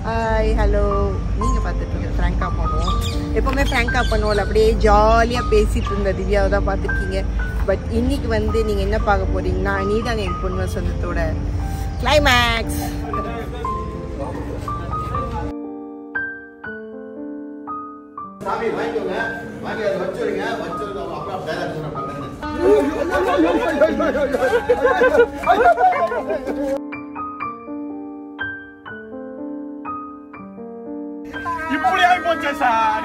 Hi hello நீங்கள் பார்த்துட்டு இருக்க ஃப்ராங்காக பண்ணுவோம் எப்போவுமே ஃப்ராங்காக பண்ணுவோம்ல அப்படியே ஜாலியாக பேசிகிட்டு இருந்த திவ்யாவை தான் பார்த்துருக்கீங்க பட் இன்னைக்கு வந்து நீங்கள் என்ன பார்க்க போறீங்கன்னா நீதாங்க என் பொண்ணு சொந்தத்தோட கிளைமேக்ஸ் சாமி வாங்கிக்கோங்க வாங்கி அதை வச்சுருங்க வச்சுருங்க அப்புறம் வேற எதுவும் பண்ணுங்க இப்படி ஆகி போச்சே சார்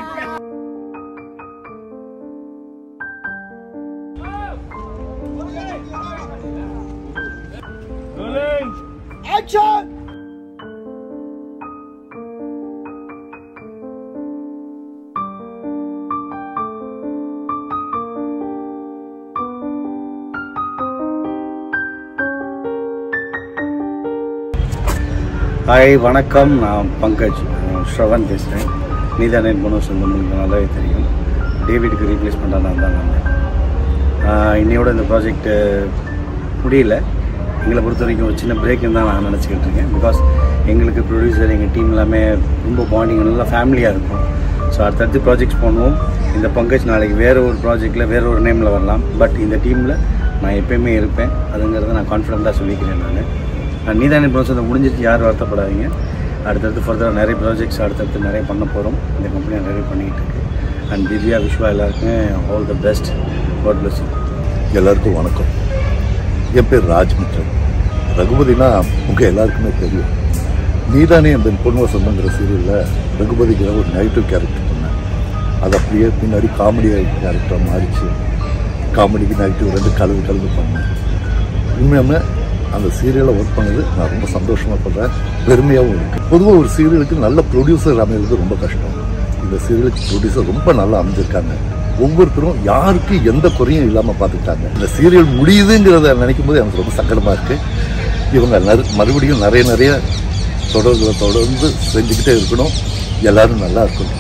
ஹாய் வணக்கம் நான் பங்கஜ் அஹ் ஸ்ரவன் பேசுகிறேன் நீதானே பொண்ணு சொந்த உங்களுக்கு நல்லாவே தெரியும் டேவிடுக்கு ரீப்ளேஸ்மெண்ட்டாக நான் தான் வந்தேன் ஆஹ் இன்னையோட இந்த ப்ராஜெக்ட் முடியல எங்களை பொறுத்த வரைக்கும் ஒரு சின்ன பிரேக்குன்னு தான் நான் நினச்சிக்கிட்டு இருக்கேன் பிகாஸ் எங்களுக்கு ப்ரொடியூசர் எங்கள் டீம் எல்லாமே ரொம்ப பாண்டிங் நல்லா ஃபேமிலியாக இருக்கும் ஸோ அடுத்தடுத்து ப்ராஜெக்ட்ஸ் பண்ணுவோம் இந்த பங்கஜ் நாளைக்கு வேறு ஒரு ப்ராஜெக்டில் வேறு ஒரு நேமில் வரலாம் பட் இந்த டீமில் நான் எப்பயுமே இருப்பேன் அதுங்கிறத நான் கான்ஃபிடண்ட்டாக சொல்லிக்கிறேன் நான் நான் நீதானே ப்ராசஸ் முடிஞ்சிச்சு யாரும் வருத்தப்படாதீங்க அடுத்தடுத்து ஃபர்தராக நிறைய ப்ராஜெக்ட்ஸ் அடுத்தடுத்து நிறைய பண்ண போகிறோம் இந்த கம்பெனி நிறைய பண்ணிக்கிட்டு இருக்கு அண்ட் திவ்யா விஸ்வா எல்லாருக்குமே all the best God bless எல்லாருக்கும் வணக்கம் என் பேர் ராஜ்மித்ரன் ரகுபதினா உங்கள் எல்லாருக்குமே தெரியும் நீதானே என் பெண் பொண்ணு சொந்தங்கிற சீரியலில் ரகுபதிக்கு ஒரு நெகட்டிவ் கேரக்டர் பண்ணேன் அது அப்படியே பின்னாடி காமெடி கேரக்டராக மாறிச்சு காமெடிக்கு நெகட்டிவ் ரெண்டு கலந்து கலந்து பண்ணேன் உண்மையாமே அந்த சீரியலை ஒர்க் பண்ணது நான் ரொம்ப சந்தோஷமாக பண்ணுறேன் பெருமையாகவும் இருக்குது பொதுவாக ஒரு சீரியலுக்கு நல்ல ப்ரொடியூசர் அமைகிறது ரொம்ப கஷ்டம் இந்த சீரியலுக்கு ப்ரொடியூசர் ரொம்ப நல்லா அமைஞ்சிருக்காங்க ஒவ்வொருத்தரும் யாருக்கு எந்த குறையும் இல்லாமல் பார்த்துக்கிட்டாங்க இந்த சீரியல் முடியுதுங்கிறத நினைக்கும் போது எனக்கு ரொம்ப சங்கடமாக இருக்குது இவங்க நறு- மறுபடியும் நிறைய நிறைய தொடர்களை தொடர்ந்து செஞ்சுக்கிட்டே இருக்கணும் எல்லாரும் நல்லா இருக்கணும்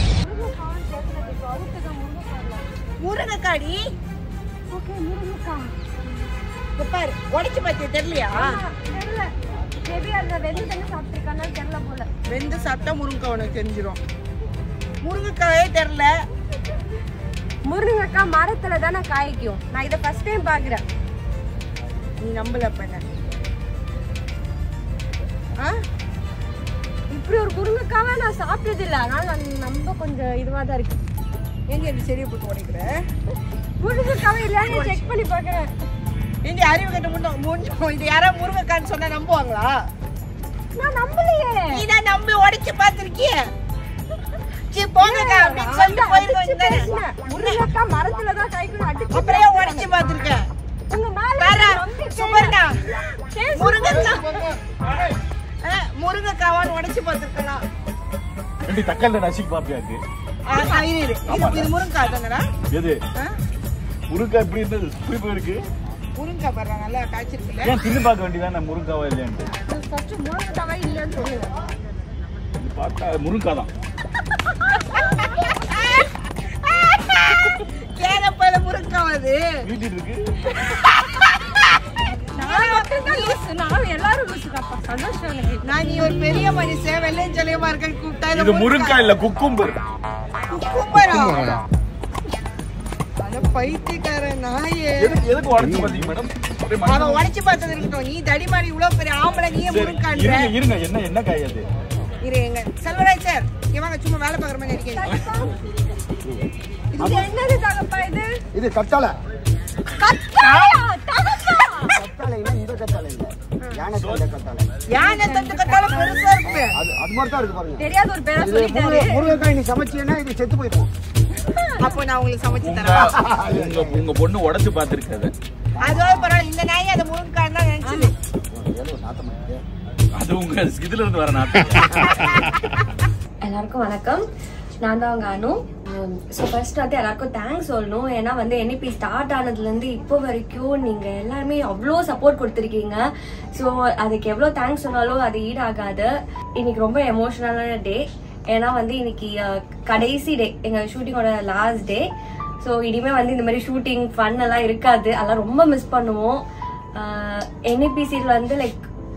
முருங்கைக்காடி இங்க பாரு உடைச்சு பார்த்து தெரியலையா வெந்து சாப்பிட்டா முருங்கைக்காய் உனக்கு தெரிஞ்சிரும் முருங்கைக்காயே தெரில முருங்கக்காய் மரத்துல தானே காய்க்கும் நான் இதை ஃபர்ஸ்ட் டைம் பாக்குறேன் நீ நம்பல பண்ண ஆ இப்படி ஒரு முருங்கைக்காவை நான் சாப்பிட்டது இல்ல அதனால நான் நம்ப கொஞ்சம் இதுவா தான் இருக்கு எங்க இந்த செடியை போட்டு உடைக்கிற முருங்கைக்காவை இல்லையான்னு செக் பண்ணி பாக்குறேன் இந்த அறிவு கட்ட முன்ன முன் இது யாரா முருங்கைக்கான்னு சொன்னா நம்புவாங்களா நான் நம்பலையே நீ தான் நம்பி உடைச்சு பார்த்திருக்கிய சீ போங்கக்கா அப்படின்னு சொல்லிட்டு போயிருக்கோம் இந்த பேசினேன். முருங்கைக்காய் மரத்துல தான் காய்க்கும் அடிச்சு அப்புறம் ஏன் உடைச்சு பார்த்திருக்கேன் உங்க மேல வேற நம்பிக்கை சுபர்ணா சரி, முருங்கைக்காய் ஆ, முருங்கைக்காவான்னு உடைச்சு பார்த்திருக்கலாம் ரெண்டு தக்காளி நசிக்கு பாப்பியா இருக்கு ஆ, ஆ, இரு இரு இது இது முருங்கைக்காய் தானடா எது ஆ? முருங்கா இப்படி இருந்தது புளிப்பு இருக்கு முருங்கைக்காய் பாரு நல்லா காய்ச்சிருக்குல்ல ஏன் தின்னு பார்க்க வேண்டியதானே முருங்காவா இல்லையான்ட்டு ஃபர்ஸ்ட் முருங்கைக்காவே இல்லைன்னு சொல்லுங்க இது பார்த்தா முருங்கா தான் கேரப்பையில முருங்கைக்காய் அது வீட்டில் இருக்கு நான் மட்டும் தான் லூசு நான் எல்லாரும் லூசு தாப்பா சந்தோஷம் எனக்கு நான் நீ ஒரு பெரிய மனுஷன் வெள்ளையும் சொல்லியமா இருக்க கூப்பிட்டா இது முருங்கா இல்ல குக்கும்பர் குக்கும்பரா அட பைத்தியக்கார நாயே எதுக்கு எதுக்கு உடச்சு பார்த்தீங்க மேடம் அப்படியே மண்ணு- அவன் உடைச்சு பார்த்தது இருக்கட்டும் நீ தடிமாடி இவ்வளவு பெரிய ஆம்பளை நீயே சரி, முருங்கான்ற இருங்க இருங்க என்ன என்ன காய் அது இரு எங்க செல்வராஜ் சார் இங்க வாங்க சும்மா வேலை பாக்குற மாதிரி நடிக்கிறீங்க இது என்னது தகப்பா இது இது கத்தாழை கத்தாழையா? தகப்பா கத்தாழைனா இந்த கத்தாழை இல்லை யானை தந்த கத்தாழை யானை தந்து கட்டாலும் பெருசா இருக்கு அது அது மாதிரி தான் இருக்கு பாருங்க தெரியாத ஒரு பேரா இது சொல்லிட்டாரு முருங்கை- முருங்கைக்காய் நீ சமைச்சீங்கன்னா இது செத்து போயிருக்கும் அப்போ நான் உங்களுக்கு சமைச்சு உங்க தரேன் உங்க உங்க பொண்ணு உடைச்சு பார்த்திருக்காது அதோட பரவாயில்ல இந்த நாய் அதை முருங்கான்னு தான் நினைச்சது ஏதோ நாத்தமா இருக்கு. அது உங்க இதுல இருந்து வர நாட்டம் எல்லாருக்கும் வணக்கம் நான் தான் அவங்க அனு ஸோ ஃபர்ஸ்ட் வந்து எல்லாருக்கும் தேங்க்ஸ் சொல்லணும் ஏன்னா வந்து என்இபி ஸ்டார்ட் ஆனதுலேருந்து இப்போ வரைக்கும் நீங்கள் எல்லாருமே அவ்வளோ சப்போர்ட் கொடுத்துருக்கீங்க ஸோ அதுக்கு எவ்வளோ தேங்க்ஸ் சொன்னாலும் அது ஈடாகாது இன்னைக்கு ரொம்ப எமோஷனலான டே ஏன்னா வந்து இன்னைக்கு அஹ், கடைசி டே எங்கள் ஷூட்டிங்கோட லாஸ்ட் டே ஸோ இனிமே வந்து இந்த மாதிரி ஷூட்டிங் ஃபன் எல்லாம் இருக்காது அதெல்லாம் ரொம்ப மிஸ் பண்ணுவோம் என்இபிசியில் வந்து லைக்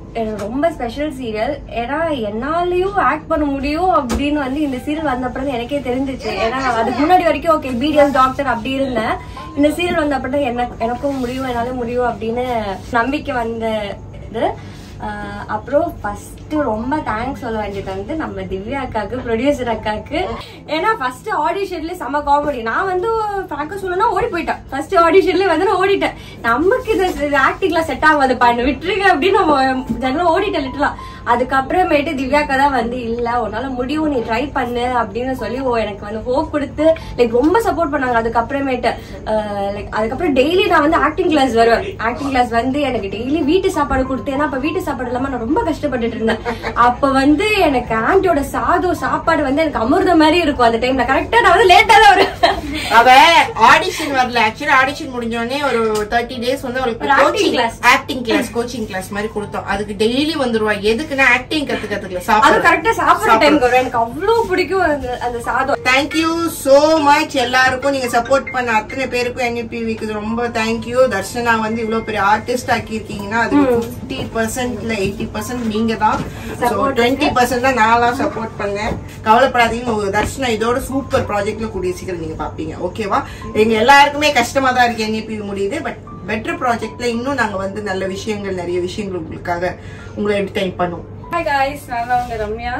எனக்கு ரொம்ப ஸ்பெஷல் சீரியல் ஏன்னா என்னாலயும் ஆக்ட் பண்ண முடியும் அப்படின்னு வந்து இந்த சீரியல் வந்த அப்புறம் தான் எனக்கே தெரிஞ்சிச்சு ஏன்னா அதுக்கு முன்னாடி வரைக்கும் ஓகே பிடிஎஸ் டாக்டர் அப்படி இருந்தேன் இந்த சீரியல் வந்த அப்புறம் தான் எனக்கு எனக்கும் முடியும் என்னால முடியும் அப்படின்னு நம்பிக்கை வந்த இது ஆஹ் அப்புறம் ஃபர்ஸ்ட் ரொம்ப தேங்க்ஸ் சொல்ல வேண்டியது வந்து நம்ம திவ்யா அக்காக்கு ப்ரொடியூசர் அக்காக்கு ஏன்னா ஃபர்ஸ்ட் ஆடிஷன்ல செம காமெடி நான் வந்து ஃப்ராங்கா சொல்லணும்னா ஓடி போயிட்டேன் ஃபர்ஸ்ட் ஆடிஷன்ல வந்து நான் ஓடிட்டேன் நமக்கு இது ஆக்டிங்ல செட் ஆகாது பாண்டு விட்டுருங்க அப்படின்னு நம்ம ஜெனரல் ஓடிட்டேன் லிட்டலாம் அதுக்கப்புறமேட்டு திவ்யாக்கா தான் வந்து இல்ல உன்னால முடியும் நீ ட்ரை பண்ணு அப்படின்னு சொல்லி ஓ எனக்கு வந்து ஹோப் கொடுத்து லைக் ரொம்ப சப்போர்ட் பண்ணாங்க அதுக்கப்புறமேட்டு லைக் அதுக்கப்புறம் டெய்லி நான் வந்து ஆக்டிங் கிளாஸ் வருவேன் ஆக்டிங் கிளாஸ் வந்து எனக்கு டெய்லி வீட்டு சாப்பாடு கொடுத்து ஏன்னா அப்ப வீட்டு சாப்பாடு இல்லாம நான் ரொம்ப கஷ்டப்பட்டுட்டு இருந்தேன் அப்ப வந்து எனக்கு ஆண்டியோட சாதம் சாப்பாடு வந்து எனக்கு அமிர்த மாதிரி இருக்கும் அந்த டைம்ல கரெக்டா நான் வந்து லேட்டா தான் வருவேன் அவ ஆடிஷன் வரல ஆக்சுவலா ஆடிஷன் முடிஞ்ச உடனே ஒரு தேர்ட்டி டேஸ் வந்து அவளுக்கு ஒரு acting coaching class. Acting class coaching class மாதிரி கொடுத்தோம் அதுக்கு டெய்லி வந்துருவா எதுக்குன்னா ஆக்டிங் கத்துக்கிறதுக்கு அது சாப்பிட கரெக்டா சாப்பிடுற டைம் வரும் எனக்கு அவ்வளவு பிடிக்கும் அந்த- அந்த சாதம் தேங்க்யூ சோ மச் எல்லாருக்கும் நீங்க சப்போர்ட் பண்ண அத்தனை பேருக்கும் என்யூபிவிக்கு ரொம்ப தேங்க்யூ தர்ஷனா வந்து இவ்வளவு பெரிய ஆர்டிஸ்ட் ஆக்கி இருக்கீங்கன்னா அது பிப்டி பர்சன்ட்ல எயிட்டி பர்சன்ட் நீங்க தான் ஸோ டுவெண்ட்டி பர்சன்ட் தான் நான்லாம் சப்போர்ட் பண்ணேன் கவலைப்படாதீங்க உங்க தர்ஷனா இதோட சூப்பர் ப்ராஜெக்ட்ல கூடிய சீக்கிரம் நீங்க பாப்பீங்க ஓகேவா எங்க எல்லாருக்குமே கஷ்டமா தான் இருக்கு என்யூபிவி முடியுது பட் பெட்டர் ப்ராஜெக்ட்ல இன்னும் நாங்க வந்து நல்ல விஷயங்கள் நிறைய விஷயங்கள் உங்களுக்காக உங்களை என்டர்டைன் பண்ணுவோம் ஹாய் காய்ஸ் நான் தான் உங்க ரம்யா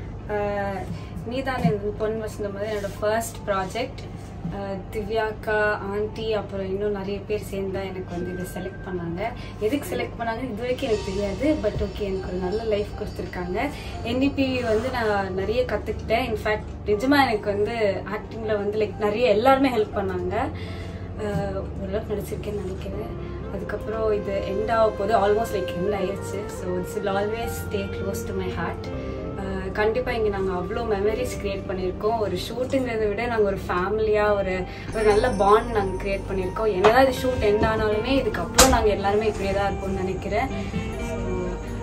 அஹ், நீதான் என் பொன் வசந்தம் வந்து என்னோட ஃபர்ஸ்ட் ப்ராஜெக்ட் திவ்யாக்கா ஆண்டி அப்புறம் இன்னும் நிறைய பேர் சேர்ந்து தான் எனக்கு வந்து இதை செலக்ட் பண்ணாங்க எதுக்கு செலக்ட் பண்ணாங்க இது வரைக்கும் எனக்கு தெரியாது பட் ஓகே எனக்கு ஒரு நல்ல லைஃப் கொடுத்துருக்காங்க என்டிபி வந்து நான் நிறைய கற்றுக்கிட்டேன் இன்ஃபேக்ட் நிஜமாக எனக்கு வந்து ஆக்டிங்கில் வந்து லைக் நிறைய எல்லாருமே ஹெல்ப் பண்ணாங்க அஹ், ஓரளவுக்கு நடிச்சிருக்கேன்னு நினைக்கிறேன் அதுக்கப்புறம் இது எண்ட் ஆக போது ஆல்மோஸ்ட் லைக் எண்ட் ஆயிடுச்சு so it's will always stay close to my heart கண்டிப்பாக இங்கே நாங்கள் அவ்வளோ மெமரிஸ் க்ரியேட் பண்ணியிருக்கோம் ஒரு ஷூட்டுங்கிறத விட நாங்கள் ஒரு ஃபேமிலியாக ஒரு ஒரு நல்ல பாண்ட் நாங்கள் க்ரியேட் பண்ணியிருக்கோம் என்னதான் இது ஷூட் எண்ட் ஆனாலுமே இதுக்கப்புறம் நாங்கள் எல்லாருமே இப்படியே தான் இருப்போம்னு நினைக்கிறேன் so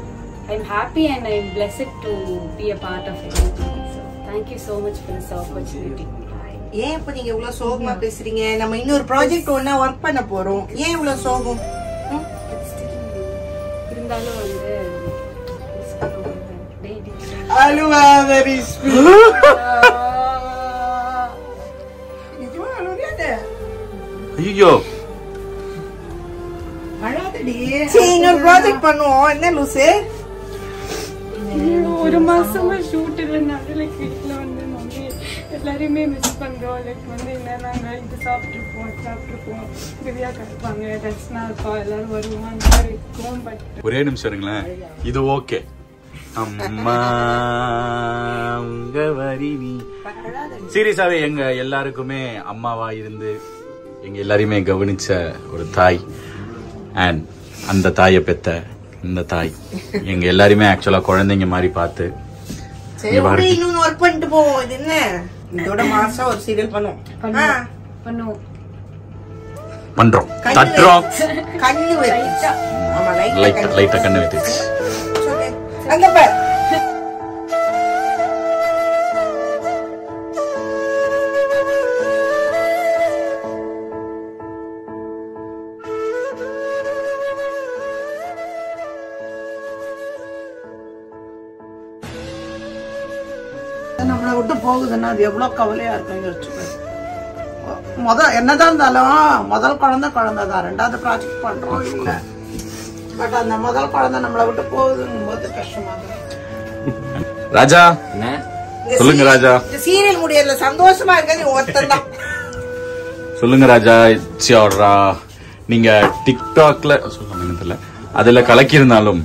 I am happy and I am blessed to be a part of it so thank you so much for this opportunity ஏன் இப்ப நீங்க இவ்வளவு சோகமா பேசுறீங்க நம்ம இன்னொரு ப்ராஜெக்ட் ஒண்ணா ஒர்க் பண்ண போறோம் ஏன் இவ்வளவு சோகம் ம்? இருந்தாலும் வந்து miss பண்ணுவோம். daily. அழுவாத ரிஷ்மி. நிஜமா அழுவுறியாடா? ஐயோ அழாதடி. சரி, இன்னொரு ப்ராஜெக்ட் பண்ணுவோம் என்ன லூசு ஒரு மாசமா ஷூட் இல்லைனால லைக் வீட்டில் வந்து மம்மி எல்லாரையுமே மிஸ் பண்றோம் லைக் வந்து என்ன நாங்க இது சாப்பிட்ருப்போம் சாப்பிட்ருப்போம் திவ்யா கற்பாங்க தர்ஷனா இருப்பா எல்லாரும் வருவோம் அந்த மாதிரி இருக்கும் பட் ஒரே நிமிஷம் இருங்களேன் இது ஓகே அம்மா உங்க வரி நீ சீரியஸாவே எங்க எல்லாருக்குமே அம்மாவா இருந்து எங்க எல்லாரையுமே கவனிச்ச ஒரு தாய் அண்ட் அந்த தாயை பெத்த இந்த தாய் எங்க எல்லாருமே ஆக்சுவலா குழந்தைங்க மாதிரி பார்த்து சரி இங்க okay, பாருங்க. இன்னொன்னு ஒர்க் பண்ணிட்டு போவோம் இது என்ன இதோட மாசம் ஒரு சீரியல் பண்ணுவோம் ஆ, பண்ணுவோம் பண்றோம் கண்ணு தட்டுறோம் வை- கண்ணு வைத்து ஆமா லைட்டா லைட்டா கண்ணு லைட்டா கண்ணு வைத்து சொல்லு. அங்க பார் நம்மளை விட்டு போகுதுன்னா அது எவ்வளவு கவலையா இருக்கும் யோசிச்சுக்கோ முதல் என்னதான் இருந்தாலும் முதல் குழந்தை குழந்தை தான் ரெண்டாவது ப்ராஜெக்ட் பண்றோம் இல்ல பட் அந்த முதல் குழந்தை நம்மளை விட்டு போகுதுங்கும் போது கஷ்டமா இருக்கு ராஜா என்ன சொல்லுங்க ராஜா இந்த சீரியல் முடியல சந்தோஷமா இருக்க நீ ஒருத்தன் தான் சொல்லுங்க ராஜா இட்ஸ் யோர் நீங்க டிக்டாக்ல சொல்லுங்க தெரியல அதுல கலக்கியிருந்தாலும்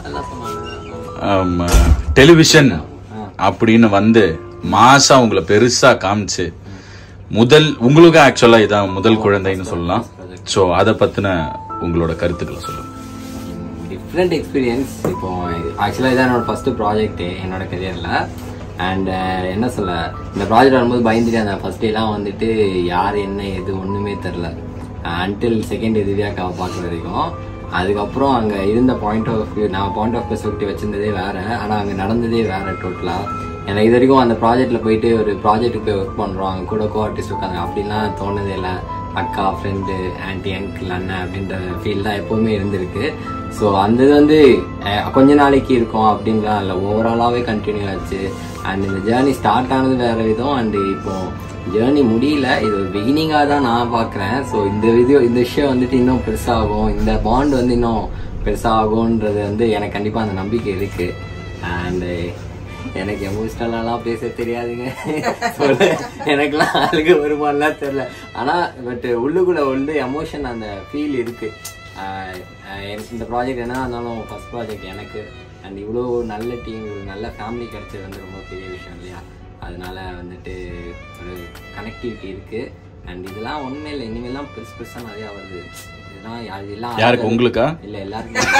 டெலிவிஷன் அப்படின்னு வந்து மாசா உங்களை பெருசா காமிச்சு முதல் உங்களுக்கு ஆக்சுவலா இதான் முதல் குழந்தைன்னு சொல்லலாம் சோ அத பத்தின உங்களோட கருத்துக்களை சொல்லுங்க டிஃப்ரெண்ட் எக்ஸ்பீரியன்ஸ் இப்போ ஆக்சுவலாக இதான் என்னோட ஃபர்ஸ்ட் ப்ராஜெக்ட் என்னோட கரியரில் அண்ட் என்ன சொல்ல இந்த ப்ராஜெக்ட் வரும்போது பயந்துட்டு அந்த ஃபர்ஸ்ட் டேலாம் வந்துட்டு யார் என்ன எது ஒன்றுமே தெரில அன்டில் செகண்ட் திவ்யாக்காவை பார்க்குற வரைக்கும் அதுக்கப்புறம் அங்கே இருந்த பாயிண்ட் ஆஃப் வியூ நான் பாயிண்ட் ஆஃப் பெர்ஸ்பெக்டிவ் வச்சிருந்ததே வேற ஆனால் அங்கே நடந்ததே வேற டோட்டலாக எனக்கு இது வரைக்கும் அந்த ப்ராஜெக்ட்ல போயிட்டு ஒரு ப்ராஜெக்ட்டுக்கு போய் ஒர்க் பண்ணுறோம் அங்கே கூட கோ ஆர்டிஸ்ட் உட்காந்து அப்படின்லாம் தோணுதே இல்லை அக்கா ஃப்ரெண்டு ஆன்டி அங்கிள் அண்ணன் அப்படின்ற ஃபீல் தான் எப்பவுமே இருந்திருக்கு ஸோ அந்த இது வந்து அஹ், கொஞ்ச நாளைக்கு இருக்கும் அப்படின்லாம் இல்லை ஓவராலாகவே கண்டினியூ ஆச்சு அண்ட் இந்த ஜேர்னி ஸ்டார்ட் ஆனது வேற விதம் அண்ட் இப்போ ஜேர்னி முடியல இது ஒரு பிகினிங்காக தான் நான் பார்க்குறேன் ஸோ இந்த இது இந்த விஷயம் வந்துட்டு இன்னும் பெருசாகும் இந்த பாண்ட் வந்து இன்னும் பெருசாகும்ன்றது வந்து எனக்கு கண்டிப்பாக அந்த நம்பிக்கை இருக்குது அண்டு எனக்கு எமோஷனலாலாம் பேச தெரியாதுங்க சொல்ல எனக்குலாம் அழுக வருமானலாம் தெரியல ஆனால் பட் உள்ளுக்குள்ள வந்து எமோஷன் அந்த ஃபீல் இருக்கு ஆஹ் ஆஹ் எனக்கு இந்த ப்ராஜெக்ட் என்ன இருந்தாலும் ஃபர்ஸ்ட் ப்ராஜெக்ட் எனக்கு அண்ட் இவ்வளோ நல்ல டீம் ஒரு நல்ல ஃபேமிலி கிடைச்சது வந்து ரொம்ப பெரிய விஷயம் இல்லையா அதனால வந்துட்டு ஒரு கனெக்டிவிட்டி இருக்கு அண்ட் இதெல்லாம் ஒன்றுமே இல்லை இனிமேலாம் பெருசு பெருசாக நிறையா வருது இதெல்லாம் யா- எல்லாம் யாருக்கு உங்களுக்கா இல்ல எல்லாருக்கும்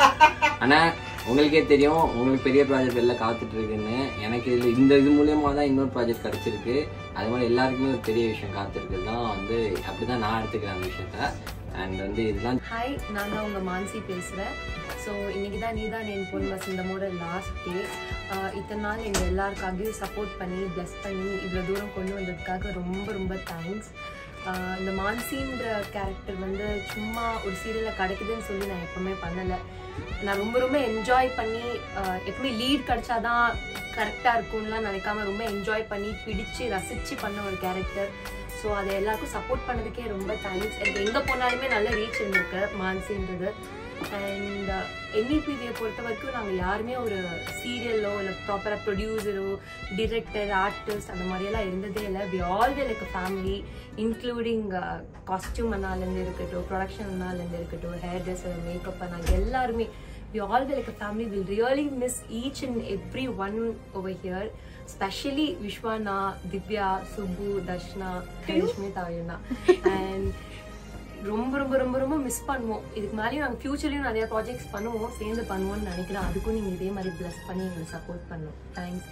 ஆனா உங்களுக்கே தெரியும் உங்களுக்கு பெரிய ப்ராஜெக்ட் வெளில காத்துட்டு இருக்குன்னு எனக்கு இதுல இந்த இது மூலியமா தான் இன்னொரு ப்ராஜெக்ட் கிடைச்சிருக்கு அது மாதிரி எல்லாருக்குமே ஒரு பெரிய விஷயம் காத்திருக்கு தான் வந்து அப்படிதான் நான் எடுத்துக்கிறேன் அந்த விஷயத்த அண்ட் வந்து இதெல்லாம் ஹாய் நான் தான் உங்கள் மான்சி பேசுகிறேன் ஸோ இன்னைக்கு தான் நீ தான் என் பொன் வசந்தமோட லாஸ்ட் டே இத்தனை நாள் எங்கள் எல்லாருக்காகவும் சப்போர்ட் பண்ணி ப்ளஸ் பண்ணி இவ்வளோ தூரம் கொண்டு வந்ததுக்காக ரொம்ப ரொம்ப தேங்க்ஸ் இந்த மான்சின்ற கேரக்டர் வந்து சும்மா ஒரு சீரியலில் கிடைக்குதுன்னு சொல்லி நான் எப்பவுமே பண்ணலை நான் ரொம்ப ரொம்ப என்ஜாய் பண்ணி ஆஹ் எப்பவுமே லீட் கிடைச்சாதான் கரெக்டாக இருக்கும்லாம் நினைக்காம ரொம்ப என்ஜாய் பண்ணி பிடிச்சு ரசித்து பண்ண ஒரு கேரக்டர் ஸோ அதை எல்லாருக்கும் சப்போர்ட் பண்ணதுக்கே ரொம்ப தேங்க்ஸ் எனக்கு எங்கே போனாலுமே நல்ல ரீச் இருந்திருக்கு மான்சின்றது அண்ட் என்இபிவியை பொறுத்த வரைக்கும் நாங்கள் யாருமே ஒரு சீரியலோ இல்லை ப்ராப்பராக ப்ரொடியூசரோ டிரெக்டர் ஆர்டிஸ்ட் அந்த மாதிரியெல்லாம் இருந்ததே இல்லை we all we like family including costume அண்ணாலேருந்து இருக்கட்டும் ப்ரொடக்ஷன் அண்ணாலேருந்து இருக்கட்டும் ஹேர் ட்ரெஸ்ஸர் மேக்கப் அண்ணா எல்லாருமே we all be like a family will really miss each and every one over here especially vishwana divya subbu dashna rashmi tayana and ரொம்ப ரொம்ப ரொம்ப ரொம்ப miss பண்ணுவோம் இதுக்கு மேலேயும் நாங்கள் ஃபியூச்சர்லையும் நிறைய ப்ராஜெக்ட்ஸ் பண்ணுவோம் சேர்ந்து பண்ணுவோம்னு நினைக்கிறேன் அதுக்கும் நீங்கள் இதே மாதிரி ப்ளஸ் பண்ணி எங்களை சப்போர்ட் பண்ணணும் தேங்க்ஸ்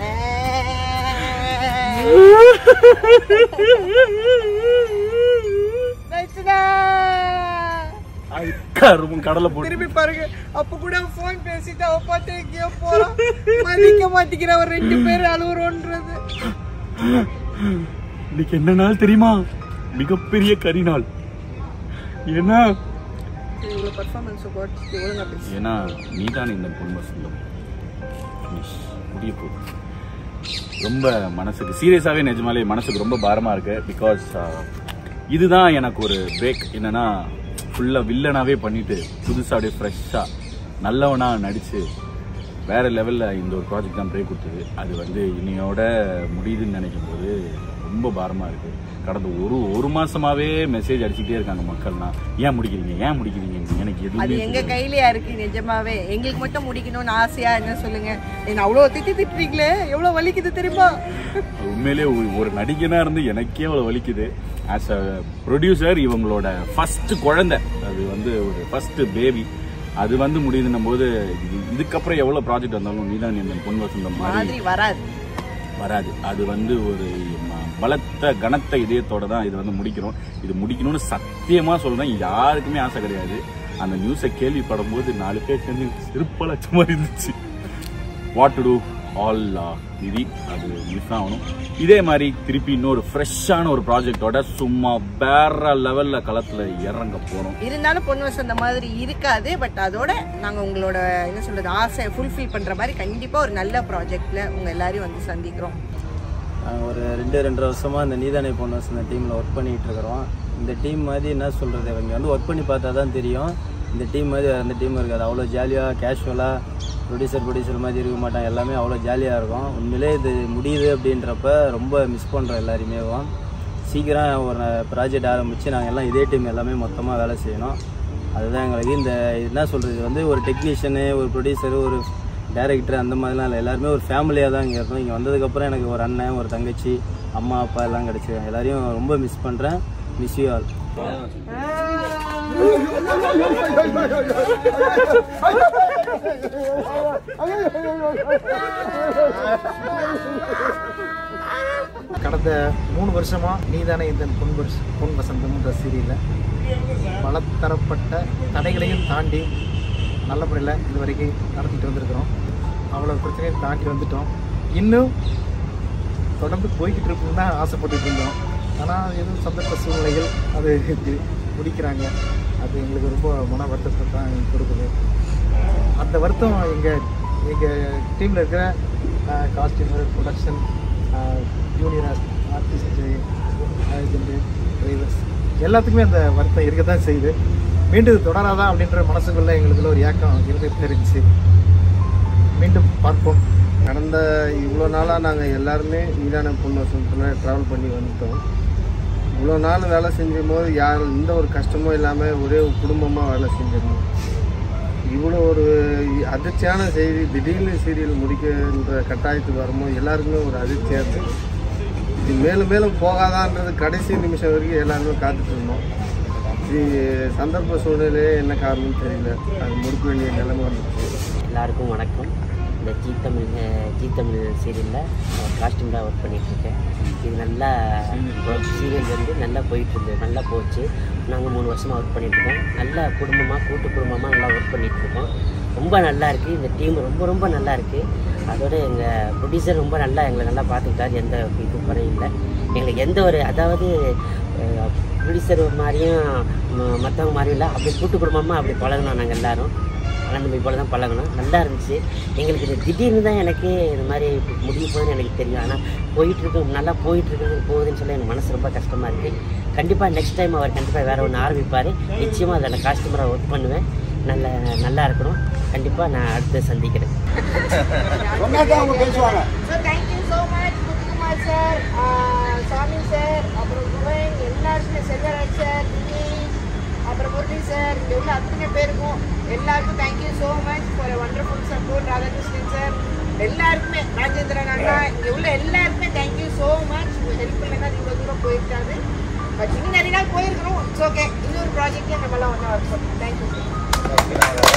கரும்பும் கடலை போட்டு திரும்பி பாருங்க அப்ப கூட போன் பேசிட்டு அவ பார்த்து எங்கேயோ போறான் மதிக்க மாட்டேங்கிற ஒரு ரெண்டு பேர் அழுவுறோன்றது இன்னைக்கு என்ன நாள் தெரியுமா மிகப்பெரிய கரி நாள் ஏன்னா இவ்வளவு பர்ஃபார்மன்ஸ் போட்டு ஒழுங்கா பேசு ஏன்னா நீதான் இந்த பொன் வசந்தம் Finish. முடிய போகுது ரொம்ப மனசுக்கு சீரியஸாகவே நிஜமாலே மனசுக்கு ரொம்ப பாரமாக இருக்கு பிகாஸ் இதுதான் எனக்கு ஒரு பிரேக் என்னன்னா ஃபுல்லாக வில்லனாவே பண்ணிட்டு புதுசாக அப்படியே ஃப்ரெஷ்ஷாக நல்லவனா நடிச்சு வேற லெவலில் இந்த ஒரு ப்ராஜெக்ட் தான் பிரேக் கொடுத்தது அது வந்து இன்னையோட முடியுதுன்னு நினைக்கும் போது ரொம்ப பாரமாக இருக்கு கடந்த ஒரு ஒரு மாசமாவே மெசேஜ் அடிச்சுட்டே இருக்காங்க மக்கள்லாம் ஏன் முடிக்கிறீங்க ஏன் முடிக்கிறீங்க எனக்கு அது எதுவுமே எங்க கையிலயா இருக்கு நிஜமாவே எங்களுக்கு மட்டும் முடிக்கணும்னு ஆசையா என்ன சொல்லுங்க என்ன அவ்வளவு திட்டி திட்டுறீங்களே எவ்வளவு வலிக்குது தெரியுமா உண்மையிலே ஒரு- ஒரு நடிகனா இருந்து எனக்கே அவ்வளவு வலிக்குது ஆஸ் அ ப்ரொடியூசர் இவங்களோட ஃபர்ஸ்ட் குழந்தை அது வந்து ஒரு ஃபர்ஸ்ட் பேபி அது வந்து முடியுதுன்னும் போது இது- இதுக்கப்புறம் எவ்வளவு ப்ராஜெக்ட் வந்தாலும் நீதான் இந்த பொன் வசந்தம் மாதிரி மாதிரி வராது வராது அது வந்து ஒரு ம- பலத்த கனத்த இதயத்தோட தான் இது வந்து முடிக்கிறோம் இது முடிக்கணும்னு சத்தியமா சொல்றேன் யாருக்குமே ஆசை கிடையாது அந்த நியூஸை கேள்விப்படும் போது நாலு பேர் சேர்ந்து சிறுப்பலச்ச மாதிரி இருந்துச்சு வாட் டு டூ ஆல் விதி அது மிஸ் ஆகணும் இதே மாதிரி திருப்பி இன்னொரு ஃப்ரெஷ்ஷான ஒரு ப்ராஜெக்டோட சும்மா வேற லெவல்ல களத்துல இறங்க போறோம் இருந்தாலும் பொண்ணு வசந்த மாதிரி இருக்காது பட் அதோட நாங்க உங்களோட என்ன சொல்றது ஆசை ஃபுல்ஃபில் பண்ற மாதிரி கண்டிப்பா ஒரு நல்ல ப்ராஜெக்ட்ல உங்க எல்லாரையும் வந்து சந்திக்கிறோம் நாங்கள் ஒரு ரெண்டு ரெண்டரை வருஷமாக இந்த நீதானே பொண்ணு இந்த டீமில் ஒர்க் பண்ணிகிட்டு இருக்கிறோம் இந்த டீம் மாதிரி என்ன சொல்கிறது இவங்க வந்து ஒர்க் பண்ணி பார்த்தா தான் தெரியும் இந்த டீம் மாதிரி வேறு எந்த டீம் இருக்காது அவ்வளோ ஜாலியாக கேஷுவலாக ப்ரொடியூசர் ப்ரொடியூசர் மாதிரி இருக்க மாட்டாங்க எல்லாமே அவ்வளோ ஜாலியாக இருக்கும் உண்மையிலே இது முடியுது அப்படின்றப்ப ரொம்ப மிஸ் பண்ணுறோம் எல்லாருமே சீக்கிரம் ஒரு ப்ராஜெக்ட் ஆரம்பித்து நாங்கள் எல்லாம் இதே டீம் எல்லாமே மொத்தமாக வேலை செய்யணும் அதுதான் எங்களுக்கு இந்த என்ன சொல்கிறது இது வந்து ஒரு டெக்னீஷியனு ஒரு ப்ரொடியூசரு ஒரு டேரக்டர் அந்த மாதிரிலாம் இல்லை எல்லாருமே ஒரு ஃபேமிலியாக தான் இங்கே இருக்கோம் இங்கே வந்ததுக்கப்புறம் எனக்கு ஒரு அண்ணன் ஒரு தங்கச்சி அம்மா அப்பா எல்லாம் கிடச்சி எல்லாரையும் ரொம்ப மிஸ் பண்ணுறேன் மிஸ் யூ ஆல் கடந்த மூணு வருஷமா நீதானே இந்த பொன் வருஷ பொன் வசந்தம்ன்ற சீரியலில் பலதரப்பட்ட தடைகளையும் தாண்டி நல்ல முறையில் இது வரைக்கும் நடத்திட்டு வந்திருக்கிறோம் அவ்வளோ பிரச்சனையும் தாண்டி வந்துட்டோம் இன்னும் தொடர்ந்து போய்கிட்டு இருக்கணும்னு தான் ஆசைப்பட்டுட்டு இருந்தோம் ஆனால் எதுவும் சந்தர்ப்ப சூழ்நிலைகள் அது இது முடிக்கிறாங்க அது எங்களுக்கு ரொம்ப மன வருத்தத்தை தான் கொடுக்குது அந்த வருத்தம் எங்கள் எங்கள் டீமில் இருக்கிற costumer production junior artist agent drivers எல்லாத்துக்குமே அந்த வருத்தம் இருக்க தான் செய்யுது மீண்டும் இது தொடராதா அப்படின்ற மனசுக்குள்ளே எங்களுக்குள்ள ஒரு ஏக்கம் இருந்துகிட்டே இருந்துச்சு மீண்டும் பார்ப்போம் கடந்த இவ்வளோ நாளாக நாங்கள் எல்லாருமே நீதான பொண்ணு வசந்தத்தில் ட்ராவல் பண்ணி வந்துட்டோம் இவ்வளோ நாள் வேலை செஞ்சும் போது யார் எந்த ஒரு கஷ்டமும் இல்லாமல் ஒரே ஒரு குடும்பமாக வேலை செஞ்சிருந்தோம் இவ்வளோ ஒரு அதிர்ச்சியான செய்தி திடீர்னு சீரியல் முடிக்கின்ற கட்டாயத்துக்கு வரும்போது எல்லாருக்குமே ஒரு அதிர்ச்சியாக இருக்குது இது மேலும் மேலும் போகாதான்றது கடைசி நிமிஷம் வரைக்கும் எல்லாருமே காத்துட்டு இருந்தோம் இது சந்தர்ப்ப சூழ்நிலையே என்ன காரணம்னு தெரியல அது முடிக்க வேண்டிய நிலைமை வந்துச்சு எல்லாருக்கும் வணக்கம் இந்த ஜீ தமிழ் அஹ், ஜீ தமிழ் சீரியலில் காஸ்டியூமில் ஒர்க் பண்ணிகிட்ருக்கேன் இது நல்லா சீரியல் வந்து நல்லா போயிட்டு இருந்தது நல்லா போச்சு நாங்கள் மூணு வருஷமாக ஒர்க் பண்ணிகிட்ருக்கோம் நல்லா குடும்பமாக கூட்டு குடும்பமாக நல்லா ஒர்க் பண்ணிகிட்ருக்கோம் ரொம்ப நல்லா இருக்குது இந்த டீம் ரொம்ப ரொம்ப நல்லா இருக்குது அதோட எங்கள் ப்ரொடியூசர் ரொம்ப நல்லா எங்களை நல்லா பார்த்துக்கிட்டாரு எந்த இதுவும் குறையும் இல்லை எங்களுக்கு எந்த ஒரு அதாவது ப்ரொடியூசர் மாதிரியும் மற்றவங்க மாதிரியும் இல்லை அப்படி கூட்டு குடும்பமாக அப்படி பழகினோம் நாங்கள் எல்லாரும் கலந்து போல தான் பழகணும் நல்லா இருந்துச்சு எங்களுக்கு இது திடீர்னு தான் எனக்கு இந்த மாதிரி முடிய போகுதுன்னு எனக்கு தெரியும் ஆனால் போயிட்டு இருக்கு நல்லா போயிட்டு இருக்குது போகுதுன்னு சொல்லி எனக்கு மனசு ரொம்ப கஷ்டமாக இருக்குது கண்டிப்பாக நெக்ஸ்ட் டைம் அவர் கண்டிப்பாக வேற ஒன்று ஆரம்பிப்பார் நிச்சயமாக அதில் காஸ்டமராக ஒர்க் பண்ணுவேன் நல்ல நல்லா இருக்கணும் கண்டிப்பாக நான் அடுத்து சந்திக்கிறேன் அவங்க பேசுவாங்க so thank you so much Muthukumar sir Sami sir அப்புறம் குவன் எல்லாருக்குமே செல்வராஜ் சார் தினேஷ் அப்புறம் முரளி சார் இங்கே உள்ள அத்தனை பேருக்கும் எல்லாருக்கும் thank you so much for wonderful support Radhakrishnan sir எல்லாருக்குமே ராஜேந்திரன் அண்ணா இங்கே உள்ள எல்லாருக்குமே தேங்க்யூ ஸோ மச் ஹெல்ப் இல்லைன்னா இவ்வளோ தூரம் போயிருக்காது பட் இன்னும் நிறைய நாள் போயிருக்கணும் இட்ஸ் ஓகே இன்னொரு ப்ராஜெக்ட்லேயே நம்மளாம் ஒன்றா ஒர்க் பண்ணோம் தேங்க்யூ சார்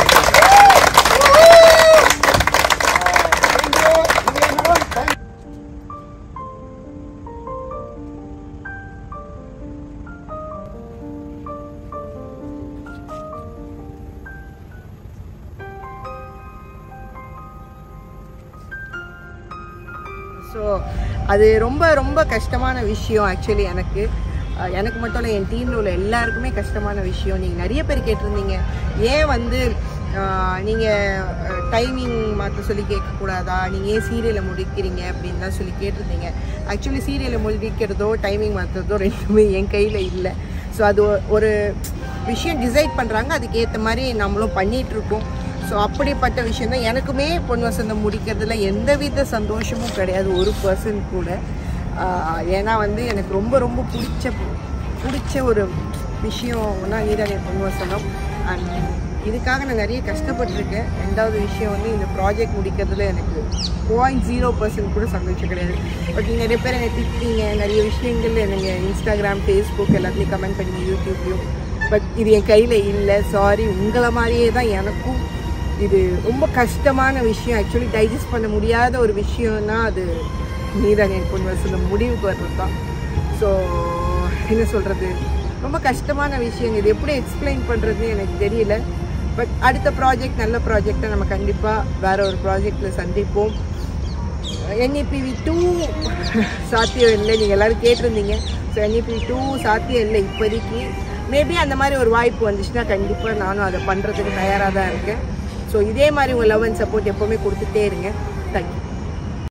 ஸோ அது ரொம்ப ரொம்ப கஷ்டமான விஷயம் ஆக்சுவலி எனக்கு அஹ் எனக்கு மட்டும் இல்லை என் டீமில் உள்ள எல்லாருக்குமே கஷ்டமான விஷயம் நீங்கள் நிறைய பேர் கேட்டிருந்தீங்க ஏன் வந்து நீங்கள் டைமிங் மாற்ற சொல்லி கேட்கக்கூடாதா நீங்கள் ஏன் சீரியலை முடிக்கிறீங்க அப்படின்னு தான் சொல்லி கேட்டிருந்தீங்க ஆக்சுவலி சீரியலை முடிக்கிறதோ டைமிங் மாற்றுறதோ ரெண்டுமே என் கையில் இல்லை ஸோ அது ஒ- ஒரு விஷயம் டிசைட் பண்ணுறாங்க அதுக்கு ஏற்ற மாதிரி நம்மளும் பண்ணிகிட்டு இருக்கோம் ஸோ அப்படிப்பட்ட விஷயம் தான் எனக்குமே பொன் வசந்தம் முடிக்கிறதுல எந்தவித சந்தோஷமும் கிடையாது ஒரு பர்சன் கூட ஆஹ் ஏன்னா வந்து எனக்கு ரொம்ப ரொம்ப பிடிச்ச பிடிச்ச ஒரு விஷயம்னா நீதானே பொன் வசந்தம் அண்ட் இதுக்காக நான் நிறைய கஷ்டப்பட்டிருக்கேன் ரெண்டாவது விஷயம் வந்து இந்த ப்ராஜெக்ட் முடிக்கிறதுல எனக்கு பாயிண்ட் ஜீரோ பர்சன்ட் கூட சந்தோஷம் கிடையாது பட் நீங்கள் நிறைய பேர் என்னை திட்டிங்க நிறைய விஷயங்கள் எனக்கு இன்ஸ்டாகிராம் ஃபேஸ்புக் எல்லாத்துலேயும் கமெண்ட் பண்ணி யூடியூப்லேயும் பட் இது என் கையில் இல்லை சாரி உங்களை மாதிரியே தான் எனக்கும் இது ரொம்ப கஷ்டமான விஷயம் ஆக்சுவலி டைஜஸ்ட் பண்ண முடியாத ஒரு விஷயம்னா அது நீதான் என் பொண்ணு வசந்த முடிவுக்கு வர்றது தான் ஸோ என்ன சொல்கிறது ரொம்ப கஷ்டமான விஷயம் இது எப்படி எக்ஸ்பிளைன் பண்ணுறதுன்னு எனக்கு தெரியல பட் அடுத்த ப்ராஜெக்ட் நல்ல ப்ராஜெக்டை நம்ம கண்டிப்பாக வேற ஒரு ப்ராஜெக்டில் சந்திப்போம் என்இபிவி டூ சாத்தியம் இல்லை நீங்கள் எல்லோரும் கேட்டிருந்தீங்க ஸோ என்இபி டூ சாத்தியம் இல்லை இப்போதைக்கு மேபி அந்த மாதிரி ஒரு வாய்ப்பு வந்துச்சுன்னா கண்டிப்பாக நானும் அதை பண்ணுறதுக்கு தயாராக தான் இருக்கேன் ஸோ இதே மாதிரி உங்கள் லவ் அண்ட் சப்போர்ட் எப்போவுமே கொடுத்துட்டே இருங்க தேங்க்யூ